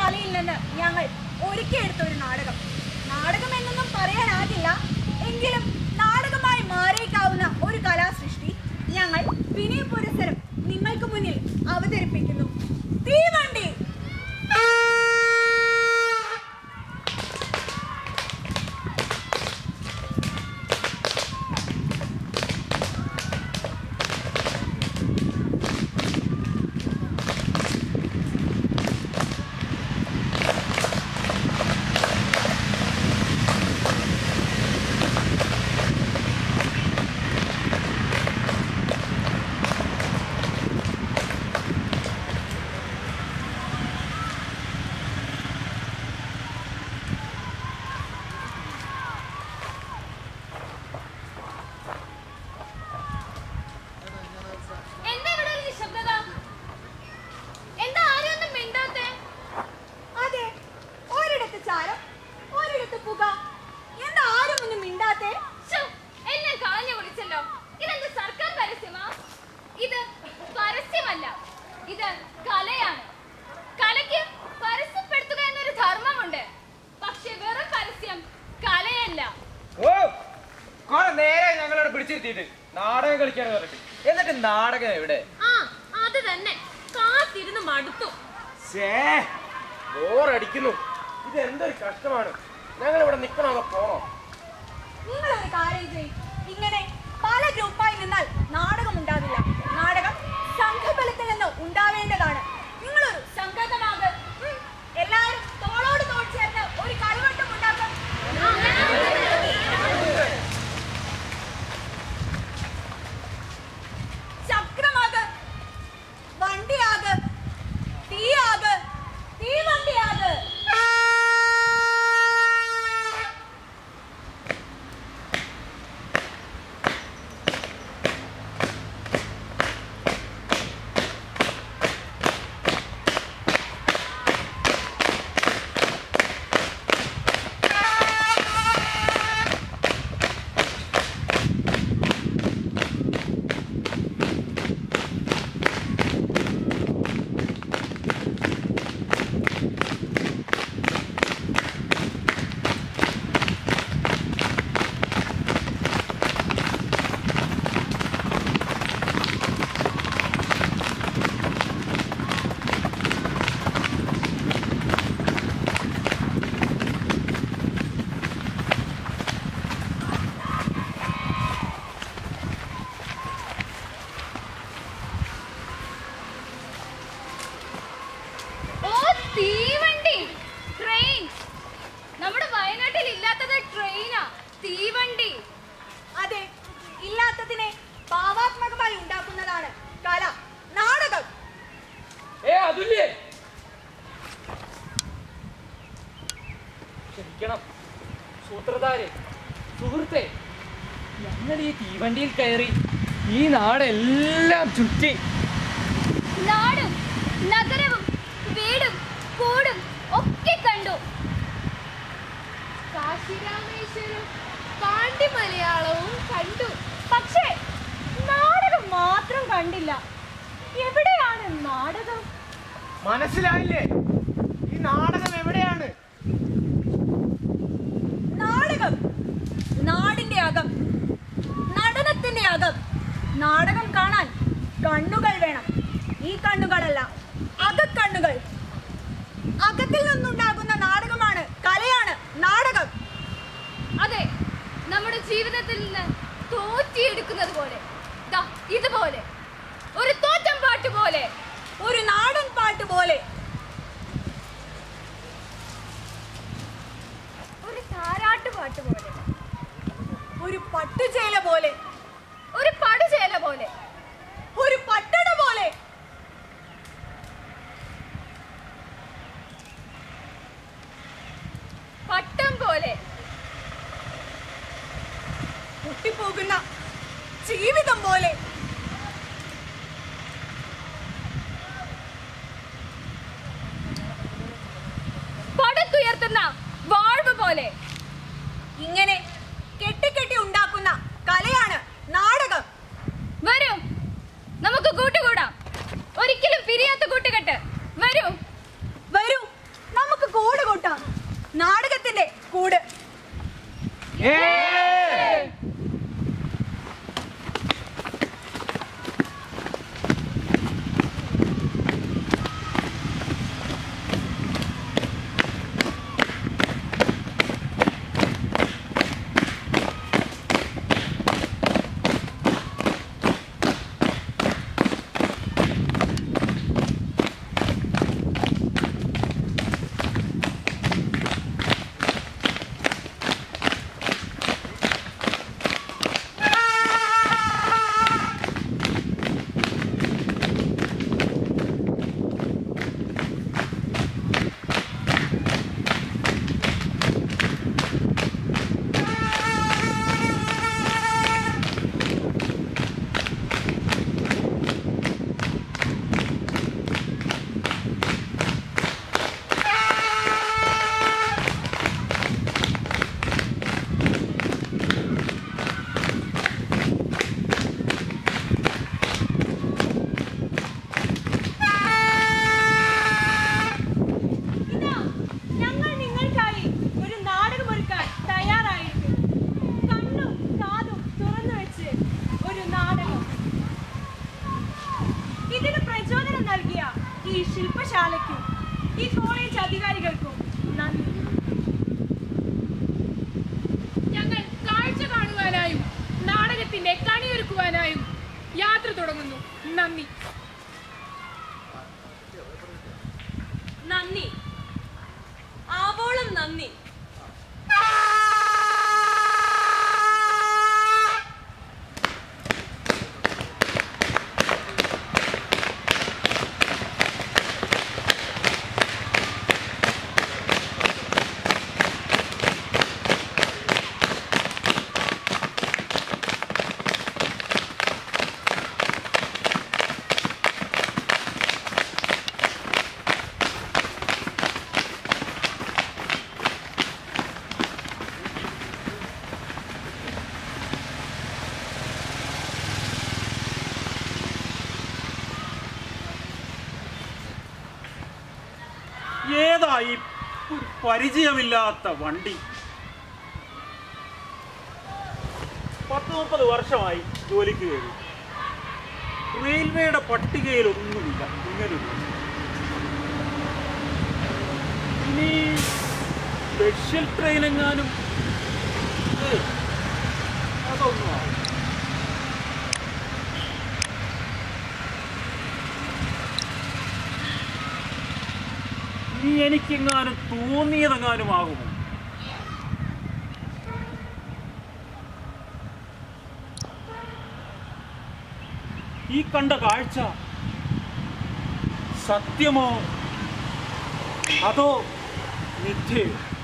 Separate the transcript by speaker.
Speaker 1: തലയിൽ നിന്ന് ഞങ്ങൾ ഒരുക്കിയെടുത്ത ഒരു നാടകം നാടകം എന്നൊന്നും പറയാനാകില്ല എങ്കിലും നാടകമായി മാറിയേക്കാവുന്ന ഒരു കലാസൃഷ്ടി ഞങ്ങൾ വിനയ പുരസരം നിങ്ങൾക്ക് മുന്നിൽ അവതരിപ്പിക്കുന്നു തീവണ്ടി
Speaker 2: എന്താ ഇവിടെ ഒരു നിശബ്ദത എന്താ ആരും ഒന്നും മിണ്ടാത്തെ
Speaker 1: അതെ ഒരിടത്ത് ചാരം ഒരിടത്ത് പുക എന്താ ആരും ഒന്നും മിണ്ടാത്തേ
Speaker 2: ശ്ശോ, എന്നെ കളഞ്ഞു വിളിച്ചല്ലോ ഇതെന്ത് സർക്കാർ പരസ്യമാ ഇത് പരസ്യമല്ല ഇത് കലയാണ് കലയ്ക്ക് പരസ്യപ്പെടുത്തുക എന്നൊരു ധർമ്മമുണ്ട് പക്ഷെ വെറും പരസ്യം കലയല്ല
Speaker 3: ഓ കുറെ നേരെ ഞങ്ങളോട് പിടിച്ചിരുത്തിയിട്ട് നാടകം കളിക്കാന്ന് പറഞ്ഞിട്ട് എന്നിട്ട് നാടകം എവിടെ
Speaker 2: ആ അത് തന്നെ കാത്തിരുന്ന് മടുത്തു
Speaker 3: ഷേ ബോറടിക്കുന്നു ഇത് എന്തൊരു കഷ്ടമാണ് ഞങ്ങൾ ഇവിടെ നിൽക്കണോ അതോ പോണോ
Speaker 1: നിങ്ങളൊരു കാര്യം ചെയ്യും ഇങ്ങനെ പല ഗ്രൂപ്പായി നിന്നാൽ നാടകം ഉണ്ടാവില്ല നാടകം സംഘബലത്തിൽ നിന്ന് ഉണ്ടാവേണ്ടതാണ് നിങ്ങളൊരു സംഘടനാക് എല്ലാവരും തോളോട് തോൾ ചേർന്ന് ഒരു കളിവട്ടം ഉണ്ടാക്കും ചക്രമാക് വണ്ടിയാക് തീയാക് തീവണ്ടിയാക്
Speaker 2: ഓ തീവണ്ടി ട്രെയിൻ നമ്മുടെ വയനാട്ടിൽ ഇല്ലാത്തത് ട്രെയിനാ തീവണ്ടി
Speaker 1: അതെ ഇല്ലാത്തതിനെ ഭാവാത്മകമായി ഉണ്ടാക്കുന്നതാണ് കല നാടകം
Speaker 3: ഏ അതുല്ലേ ക്ഷമിക്കണം സൂത്രധാരെ സുഹൃത്തെ ഞങ്ങൾ ഈ തീവണ്ടിയിൽ കയറി ഈ നാടെല്ലാം ചുറ്റി
Speaker 2: നാടും നഗരവും വീടും കൂടും ഒക്കെ കണ്ടു കാശിരാമേശ്വരം പാണ്ഡ്യ മലയാളവും കണ്ടു
Speaker 1: പക്ഷേ നാടകം മാത്രം കണ്ടില്ല എവിടെയാണ് നാടകം
Speaker 3: മനസ്സിലായില്ലേ ഈ നാടകം എവിടെയാണ്
Speaker 1: നാടകം നാടിന്റെ അകം നടനത്തിന്റെ അകം നാടകം കാണാൻ കണ്ണുകൾ വേണം ഈ കണ്ണുകളല്ല അകക്കണ്ണുകൾ അകത്തിൽ നിന്നുണ്ടാകുന്ന നാടകമാണ് കലയാണ് നാടകം
Speaker 2: അതെ നമ്മുടെ ജീവിതത്തിൽ നിന്ന് തോറ്റിയെടുക്കുന്നത് പോലെ ദാ ഇതുപോലെ ഒരു തോറ്റം പാട്ട് പോലെ
Speaker 1: ഒരു നാടൻ പാട്ട് പോലെ
Speaker 2: ഒരു താരാട്ട് പാട്ട് പോലെ
Speaker 1: ഒരു പട്ടുചേല പോലെ
Speaker 2: ഒരു പടുചേല പോലെ
Speaker 1: ഒരു പട്ടട പോലെ
Speaker 2: പട്ടം പോലെ
Speaker 1: പൊട്ടിപ്പോകുന്ന ജീവിതം പോലെ ഈ ശില്പശാലയ്ക്കും ഈ കോളേജ് അധികാരികൾക്കും നന്ദി
Speaker 4: ഞങ്ങൾ കാഴ്ച കാണുവാനായും നാടകത്തിന്റെ കണിയൊരുക്കുവാനായും യാത്ര തുടങ്ങുന്നു നന്ദി
Speaker 5: നന്ദി ആവോളം നന്ദി
Speaker 6: ഏതാ ഈ ഒരു പരിചയമില്ലാത്ത വണ്ടി പത്ത് മുപ്പത് വർഷമായി ജോലിക്ക് കയറി റെയിൽവേയുടെ പട്ടികയിൽ ഒന്നുമില്ല ഇങ്ങനൊരു ഇനി സ്പെഷ്യൽ ട്രെയിൻ എങ്ങാനും ഏയ്, അതൊന്നും ആവില്ല. ഇനി എനിക്കെങ്ങാനും തോന്നിയതെങ്ങാനും ആകുമോ ഈ കണ്ട കാഴ്ച സത്യമോ അതോ മിഥ്യയോ